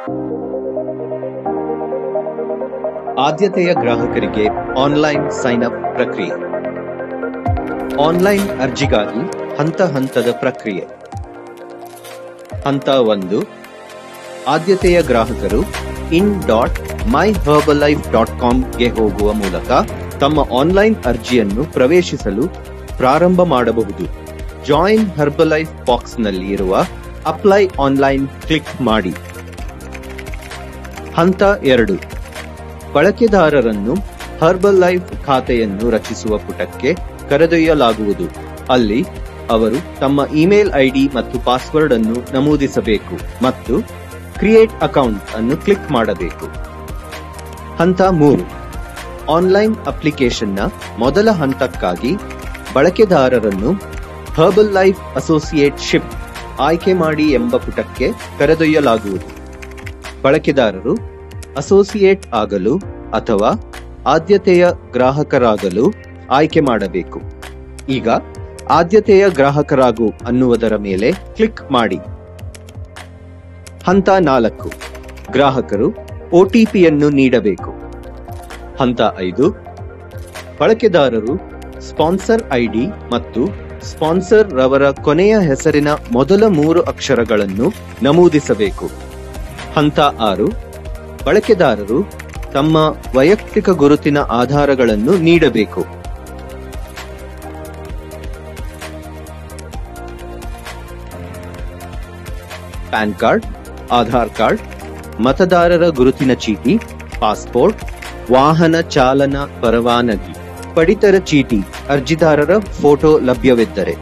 ಆದ್ಯತೆಯ ಗ್ರಾಹಕರಿಗೆ online sign up ಪ್ರಕ್ರಿಯೆ ಆನ್ಲೈನ್ ಅರ್ಜಿಗಾಗಿ ಹಂತ ಹಂತದ ಪ್ರಕ್ರಿಯೆ ಹಂತ ಒಂದು ಆದ್ಯತೆಯ ಗ್ರಾಹಕರು in dot my Herbalife dot ಕಾಮ್ಗೆ ಹೋಗುವ ಮೂಲಕ ತಮ್ಮ ಆನ್ಲೈನ್ ಅರ್ಜಿಯನ್ನು ಪ್ರವೇಶಿಸಲು ಪ್ರಾರಂಭ ಮಾಡಬಹುದು ಜಾಯಿನ್ ಹರ್ಬಲೈಫ್ ಬಾಕ್ಸ್ನಲ್ಲಿ ಇರುವ ಅಪ್ಲೈ ಆನ್ಲೈನ್ ಕ್ಲಿಕ್ ಮಾಡಿ ಹಂತ ಎರಡು ಬಳಕೆದಾರರನ್ನು ಹರ್ಬಲ್ ಲೈಫ್ ಖಾತೆಯನ್ನು ರಚಿಸುವ ಪುಟಕ್ಕೆ ಕರೆದೊಯ್ಯಲಾಗುವುದು ಅಲ್ಲಿ ಅವರು ತಮ್ಮ ಇಮೇಲ್ ಐಡಿ ಮತ್ತು ಪಾಸ್ವರ್ಡ್ ಅನ್ನು ನಮೂದಿಸಬೇಕು ಮತ್ತು ಕ್ರಿಯೇಟ್ ಅಕೌಂಟ್ ಅನ್ನು ಕ್ಲಿಕ್ ಮಾಡಬೇಕು ಹಂತ ಮೂರು ಆನ್ಲೈನ್ ಅಪ್ಲಿಕೇಶನ್ನ ಮೊದಲ ಹಂತಕ್ಕಾಗಿ ಬಳಕೆದಾರರನ್ನು ಹರ್ಬಲ್ ಲೈಫ್ ಅಸೋಸಿಯೇಟ್ ಶಿಪ್ ಆಯ್ಕೆ ಮಾಡಿ ಎಂಬ ಪುಟಕ್ಕೆ ಕರೆದೊಯ್ಯಲಾಗುವುದು ಬಳಕೆದಾರರು ಅಸೋಸಿಯೇಟ್ ಆಗಲು ಅಥವಾ ಆದ್ಯತೆಯ ಗ್ರಾಹಕರಾಗಲು ಆಯ್ಕೆ ಮಾಡಬೇಕು ಈಗ ಆದ್ಯತೆಯ ಗ್ರಾಹಕರಾಗು ಅನ್ನುವುದರ ಮೇಲೆ ಕ್ಲಿಕ್ ಮಾಡಿ ಹಂತ ನಾಲ್ಕು ಗ್ರಾಹಕರು ಒಟಿಪಿಯನ್ನು ನೀಡಬೇಕು ಹಂತ ಐದು ಬಳಕೆದಾರರು ಸ್ಪಾನ್ಸರ್ ಐಡಿ ಮತ್ತು ಸ್ಪಾನ್ಸರ್ ರವರ ಕೊನೆಯ ಹೆಸರಿನ ಮೊದಲ ಮೂರು ಅಕ್ಷರಗಳನ್ನು ನಮೂದಿಸಬೇಕು ಹಂತ ಆರು ಬಳಕೆದಾರರು ತಮ್ಮ ವೈಯಕ್ತಿಕ ಗುರುತಿನ ಆಧಾರಗಳನ್ನು ನೀಡಬೇಕು ಪ್ಯಾನ್ ಕಾರ್ಡ್ ಆಧಾರ್ ಕಾರ್ಡ್ ಮತದಾರರ ಗುರುತಿನ ಚೀಟಿ ಪಾಸ್ಪೋರ್ಟ್ ವಾಹನ ಚಾಲನಾ ಪರವಾನಗಿ ಪಡಿತರ ಚೀಟಿ ಅರ್ಜಿದಾರರ ಫೋಟೋ ಲಭ್ಯವಿದ್ದರೆ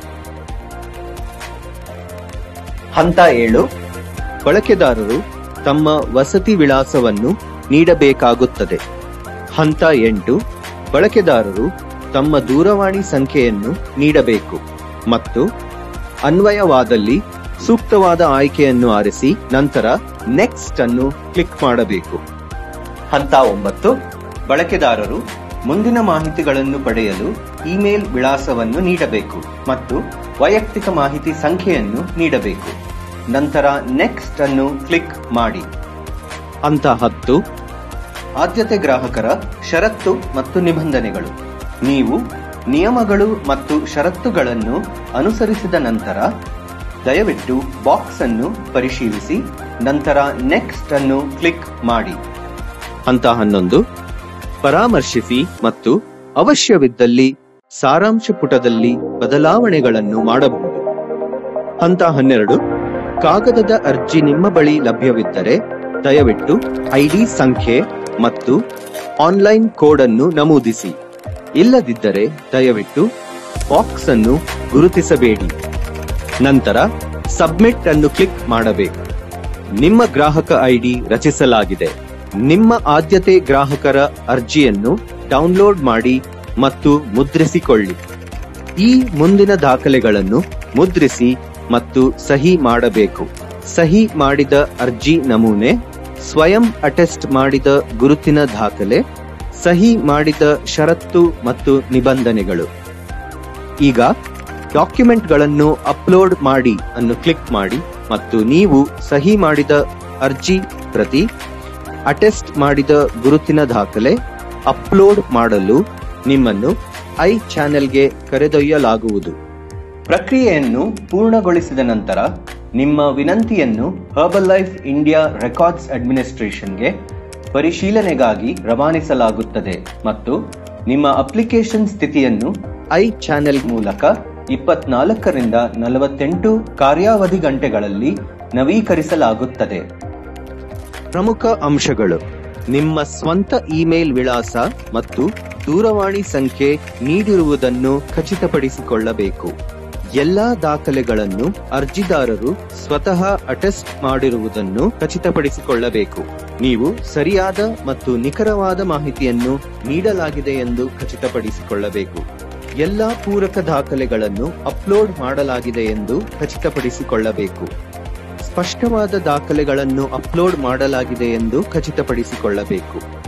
ಹಂತ ಏಳು ಬಳಕೆದಾರರು ತಮ್ಮ ವಸತಿ ವಿಳಾಸವನ್ನು ನೀಡಬೇಕಾಗುತ್ತದೆ ಹಂತ ಎಂಟು ಬಳಕೆದಾರರು ತಮ್ಮ ದೂರವಾಣಿ ಸಂಖ್ಯೆಯನ್ನು ನೀಡಬೇಕು ಮತ್ತು ಅನ್ವಯವಾದಲ್ಲಿ ಸೂಕ್ತವಾದ ಆಯ್ಕೆಯನ್ನು ಆರಿಸಿ ನಂತರ ನೆಕ್ಸ್ಟ್ ಅನ್ನು ಕ್ಲಿಕ್ ಮಾಡಬೇಕು ಹಂತ ಒಂಬತ್ತು ಬಳಕೆದಾರರು ಮುಂದಿನ ಮಾಹಿತಿಗಳನ್ನು ಪಡೆಯಲು ಇಮೇಲ್ ವಿಳಾಸವನ್ನು ನೀಡಬೇಕು ಮತ್ತು ವೈಯಕ್ತಿಕ ಮಾಹಿತಿ ಸಂಖ್ಯೆಯನ್ನು ನೀಡಬೇಕು ನಂತರ ನೆಕ್ಸ್ಟ್ ಅನ್ನು ಕ್ಲಿಕ್ ಮಾಡಿ ಹಂತ ಹತ್ತು ಆದ್ಯತೆ ಗ್ರಾಹಕರ ಷರತ್ತು ಮತ್ತು ನಿಬಂಧನೆಗಳು ನೀವು ನಿಯಮಗಳು ಮತ್ತು ಷರತ್ತುಗಳನ್ನು ಅನುಸರಿಸಿದ ನಂತರ ದಯವಿಟ್ಟು ಬಾಕ್ಸ್ ಅನ್ನು ಪರಿಶೀಲಿಸಿ ನಂತರ ನೆಕ್ಸ್ಟ್ ಅನ್ನು ಕ್ಲಿಕ್ ಮಾಡಿ ಹಂತ ಹನ್ನೊಂದು ಪರಾಮರ್ಶಿಸಿ ಮತ್ತು ಅವಶ್ಯವಿದ್ದಲ್ಲಿ ಸಾರಾಂಶ ಪುಟದಲ್ಲಿ ಬದಲಾವಣೆಗಳನ್ನು ಮಾಡಬಹುದು ಹಂತ ಹನ್ನೆರಡು ಕಾಗದದ ಅರ್ಜಿ ನಿಮ್ಮ ಬಳಿ ಲಭ್ಯವಿದ್ದರೆ ದಯವಿಟ್ಟು ಐಡಿ ಸಂಖ್ಯೆ ಮತ್ತು ಆನ್ಲೈನ್ ಕೋಡ್ ಅನ್ನು ನಮೂದಿಸಿ ಇಲ್ಲದಿದ್ದರೆ ದಯವಿಟ್ಟು ಬಾಕ್ಸ್ ಅನ್ನು ಗುರುತಿಸಬೇಡಿ ನಂತರ ಸಬ್ಮಿಟ್ ಅನ್ನು ಕ್ಲಿಕ್ ಮಾಡಬೇಕು ನಿಮ್ಮ ಗ್ರಾಹಕ ಐಡಿ ರಚಿಸಲಾಗಿದೆ ನಿಮ್ಮ ಆದ್ಯತೆ ಗ್ರಾಹಕರ ಅರ್ಜಿಯನ್ನು ಡೌನ್ಲೋಡ್ ಮಾಡಿ ಮತ್ತು ಮುದ್ರಿಸಿಕೊಳ್ಳಿ ಈ ಮುಂದಿನ ದಾಖಲೆಗಳನ್ನು ಮುದ್ರಿಸಿ ಮತ್ತು ಸಹಿ ಮಾಡಬೇಕು ಸಹಿ ಮಾಡಿದ ಅರ್ಜಿ ನಮೂನೆ ಸ್ವಯಂ ಅಟೆಸ್ಟ್ ಮಾಡಿದ ಗುರುತಿನ ದಾಖಲೆ ಸಹಿ ಮಾಡಿದ ಷರತ್ತು ಮತ್ತು ನಿಬಂಧನೆಗಳು ಈಗ ಡಾಕ್ಯುಮೆಂಟ್ಗಳನ್ನು ಅಪ್ಲೋಡ್ ಮಾಡಿ ಅನ್ನು ಕ್ಲಿಕ್ ಮಾಡಿ ಮತ್ತು ನೀವು ಸಹಿ ಮಾಡಿದ ಅರ್ಜಿ ಪ್ರತಿ ಅಟೆಸ್ಟ್ ಮಾಡಿದ ಗುರುತಿನ ದಾಖಲೆ ಅಪ್ಲೋಡ್ ಮಾಡಲು ನಿಮ್ಮನ್ನು ಐ ಚಾನೆಲ್ಗೆ ಕರೆದೊಯ್ಯಲಾಗುವುದು ಪ್ರಕ್ರಿಯೆಯನ್ನು ಪೂರ್ಣಗೊಳಿಸಿದ ನಂತರ ನಿಮ್ಮ ವಿನಂತಿಯನ್ನು ಹರ್ಬಲ್ ಲೈಫ್ ಇಂಡಿಯಾ ರೆಕಾರ್ಡ್ಸ್ ಅಡ್ಮಿನಿಸ್ಟ್ರೇಷನ್ಗೆ ಪರಿಶೀಲನೆಗಾಗಿ ರವಾನಿಸಲಾಗುತ್ತದೆ ಮತ್ತು ನಿಮ್ಮ ಅಪ್ಲಿಕೇಶನ್ ಸ್ಥಿತಿಯನ್ನು ಐ ಚಾನೆಲ್ ಮೂಲಕ ಇಪ್ಪತ್ನಾಲ್ಕರಿಂದ ನಲವತ್ತೆಂಟು ಕಾರ್ಯಾವಧಿ ಗಂಟೆಗಳಲ್ಲಿ ನವೀಕರಿಸಲಾಗುತ್ತದೆ ಪ್ರಮುಖ ಅಂಶಗಳು ನಿಮ್ಮ ಸ್ವಂತ ಇಮೇಲ್ ವಿಳಾಸ ಮತ್ತು ದೂರವಾಣಿ ಸಂಖ್ಯೆ ನೀಡಿರುವುದನ್ನು ಖಚಿತಪಡಿಸಿಕೊಳ್ಳಬೇಕು ಎಲ್ಲಾ ದಾಖಲೆಗಳನ್ನು ಅರ್ಜಿದಾರರು ಸ್ವತಃ ಅಟೆಸ್ಟ್ ಮಾಡಿರುವುದನ್ನು ಖಚಿತಪಡಿಸಿಕೊಳ್ಳಬೇಕು ನೀವು ಸರಿಯಾದ ಮತ್ತು ನಿಖರವಾದ ಮಾಹಿತಿಯನ್ನು ನೀಡಲಾಗಿದೆ ಎಂದು ಖಚಿತಪಡಿಸಿಕೊಳ್ಳಬೇಕು ಎಲ್ಲಾ ಪೂರಕ ದಾಖಲೆಗಳನ್ನು ಅಪ್ಲೋಡ್ ಮಾಡಲಾಗಿದೆ ಎಂದು ಖಚಿತಪಡಿಸಿಕೊಳ್ಳಬೇಕು ಸ್ಪಷ್ಟವಾದ ದಾಖಲೆಗಳನ್ನು ಅಪ್ಲೋಡ್ ಮಾಡಲಾಗಿದೆ ಎಂದು ಖಚಿತಪಡಿಸಿಕೊಳ್ಳಬೇಕು